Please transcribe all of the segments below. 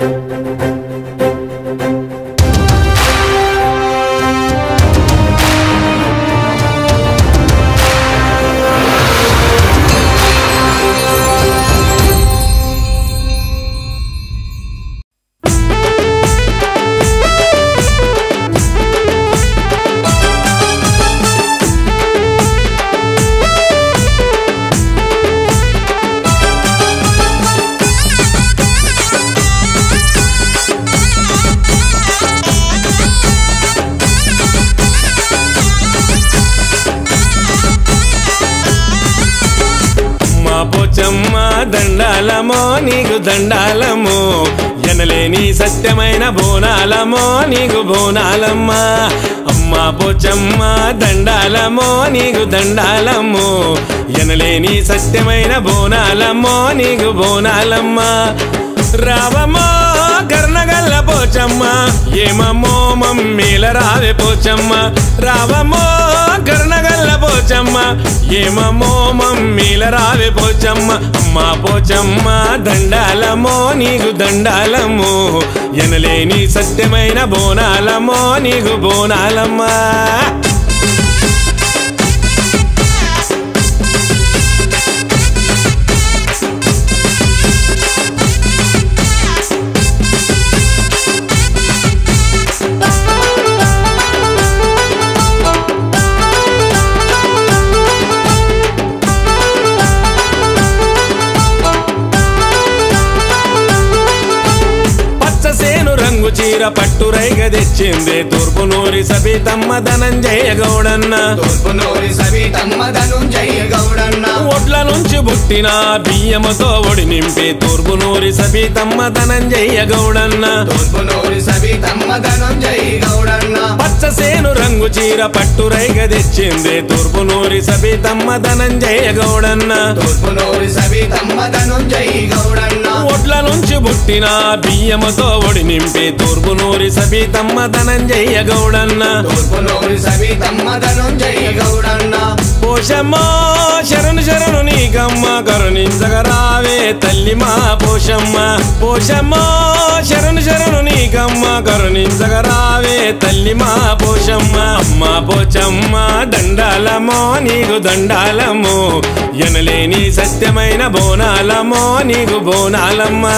మా పోచమ్మ దండాలమో నీకు దండాలమో ఎనలేని సత్యమైన బోనాలమో నీకు బోనాలమ్మ అమ్మ పోచమ్మ దండాలమో నీకు దండాలమో ఎనలేని సత్యమైన బోనాలమ్మో నీకు బోనాలమ్మ రావమ్మో కర్ణగల్ల పోచమ్మ ఏమమ్మో మమ్మీల రావే పోచమ్మ రావమ్మో కర్ణగల్ల పోచమ్మ ఏమమ్మో మమ్మీల రావే పోచమ్మ అమ్మ పోచమ్మ దండాలమో నీకు దండాలమో ఎనలేని సత్యమైన బోనాలమో నీకు బోనాలమ్మా పచ్చసేను రంగు చీర పట్టు రైగ తెచ్చింది తూర్పు నూరి సబితమ్మ ధనంజయ గౌడన్న తూర్పునూరి సవితమ్మ ధనుంజయ గౌడన్న ఒడ్ల నుంచి పుట్టిన బియ్యముతో ఒడి నింపి తూర్పు నూరి సబితమ్మ ధనంజయ గౌడన్న తూర్పునూరి సవితమ్మ ధనుంజయ గౌడన్న పచ్చసేను రంగు చీర పట్టు రైగ తెచ్చింది తూర్పు నూరి సబితమ్మ ధనంజయ గౌడన్న తూర్పునూరి సవితమ్మ ధనుంజయ గౌడన్న ఒడ్ల నుంచి పుట్టిన బియ్యముతో ఒడి నింపి తూర్పు నూరి సబితమ్మ ధనంజయ గౌడన్న తూర్పునూరి సవితమ్మ ధనుంజయ గౌడన్న పోషమ్మా శరణు శరణు నీకమ్మ కరుణించగరావే తల్లి మా పోషమ్మ పోషమ్మా శరణు శరణు నీకమ్మ కరుణించగరావే తల్లి మా పోషమ్మ అమ్మ పోచమ్మ దండాలమో నీకు దండాలమో ఎనలేని సత్యమైన బోనాలమో నీకు బోనాలమ్మా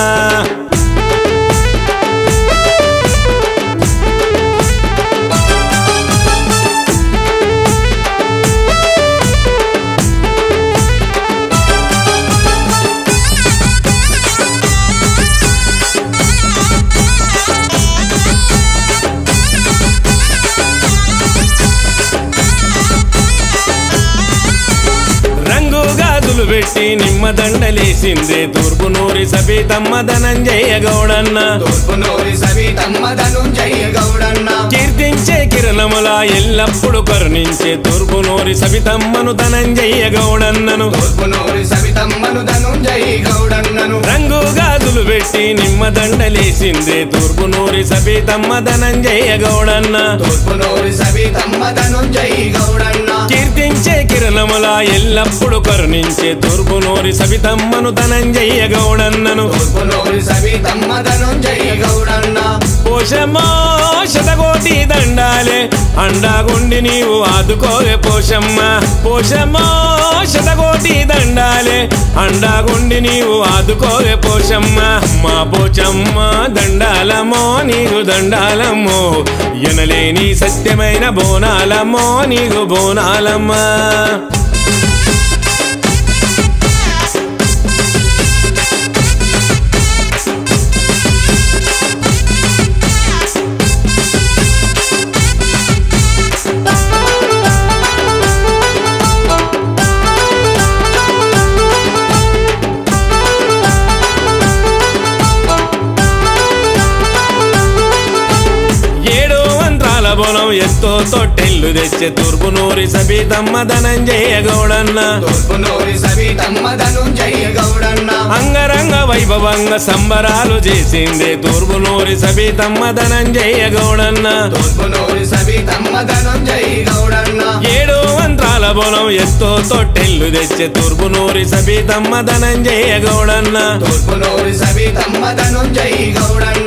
రంగు గాజులు పెట్టి నిమ్మ దండలేసిందే తూర్పు నూరి సబితమ్మ ధనంజయ గౌడన్న తూర్పునూరి సవితమ్మ ధనుంజయ గౌడన్న కీర్తించే కిరణముల ఎల్లప్పుడు కరుణించే తూర్పు నూరి సబితమ్మను ధనంజయ గౌడన్నను తూర్పునూరి సవితమ్మను ధనుంజయ గౌడన్నను రంగు గాజులు పెట్టి నిమ్మ దండలేసిందే తూర్పు నూరి సబితమ్మ ధనంజయ గౌడన్న తూర్పునూరి సవితమ్మ ధనుంజయ గౌడన్న కీర్తించే కిరణముల ఎల్లప్పుడు కరుణించే తూర్పు నూరి సబితమ్మను ధనంజయ గౌడన్నను తూర్పునూరి సవితమ్మ ధనుంజయ గౌడన్న పోషమ్మా శతకోటి దండాలే అండాగుండి నీవు ఆదుకోవే పోషమ్మ పోషమ్మా శతకోటి దండాలే అండాగుండి నీవు ఆదుకోవే పోషమ్మ మా పోచమ్మ దండాలమో నీకు దండాలమ్మో ఎనలేని సత్యమైన బోనాలమ్మో నీకు బోనాలమ్మా ఏడు మంత్రాల బోనం ఎత్తో తొట్టెల్లు తెచ్చే తూర్పు నూరి సబితమ్మ ధనంజయ గౌడన్న తూర్పునూరి సవితమ్మ ధనుంజయ గౌడన్న అంగరంగ వైభవంగా సంబరాలు చేసిందే తూర్పు నూరి సబితమ్మ ధనంజయ గౌడన్న తూర్పునూరి సవితమ్మ ధనుంజయ గౌడన్న ఏడు మంత్రాల బోనం ఎత్తో తొట్టెల్లు తెచ్చే తూర్పు నూరి సబితమ్మ ధనంజయ గౌడన్న తూర్పునూరి సవితమ్మ ధనుంజయ గౌడన్న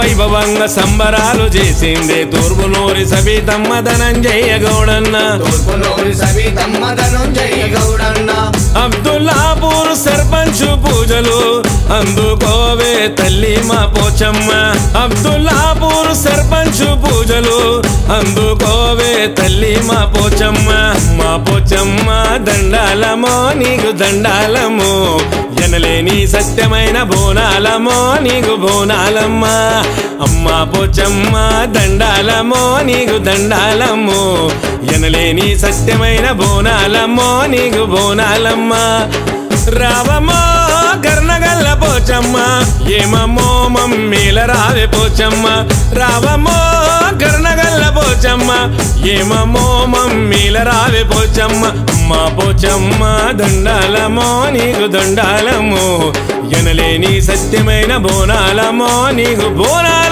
వైభవంగా సంబరాలు చేసిందే తూర్పు నూరి సబితమ్మ ధనంజయ గౌడన్న తూర్పునూరి సబితమ్మ ధనుంజయ గౌడన్న అబ్దుల్లాపూర్ సర్పంచ్ పూజలు అందుకోవే తల్లి మా పోచమ్మ అబ్దుల్లాపూర్ సర్పంచ్ పూజలు అందుకోవే తల్లి మా పోచమ్మ మా పోచమ్మ దండాలమో నీకు దండాలము ఎనలేని సత్యమైన బోనాలమో నీకు బోనాలమ్మ అమ్మ పోచమ్మ దండాలమో నీకు దండాలము ఎనలేని సత్యమైన బోనాలమ్మో నీకు బోనాలమ్మ రావమ్మో కర్ణగల్ల పోచమ్మ ఏమమ్మో మమ్మీల రావే పోచమ్మ రావమ్మో కర్ణగల్ల పోచమ్మ ఏమమ్మో మమ్మీల రావే పోచమ్మ అమ్మ పోచమ్మ దండాలమో నీకు దండాలము ఎనలేని సత్యమైన బోనాలమో నీకు బోనాల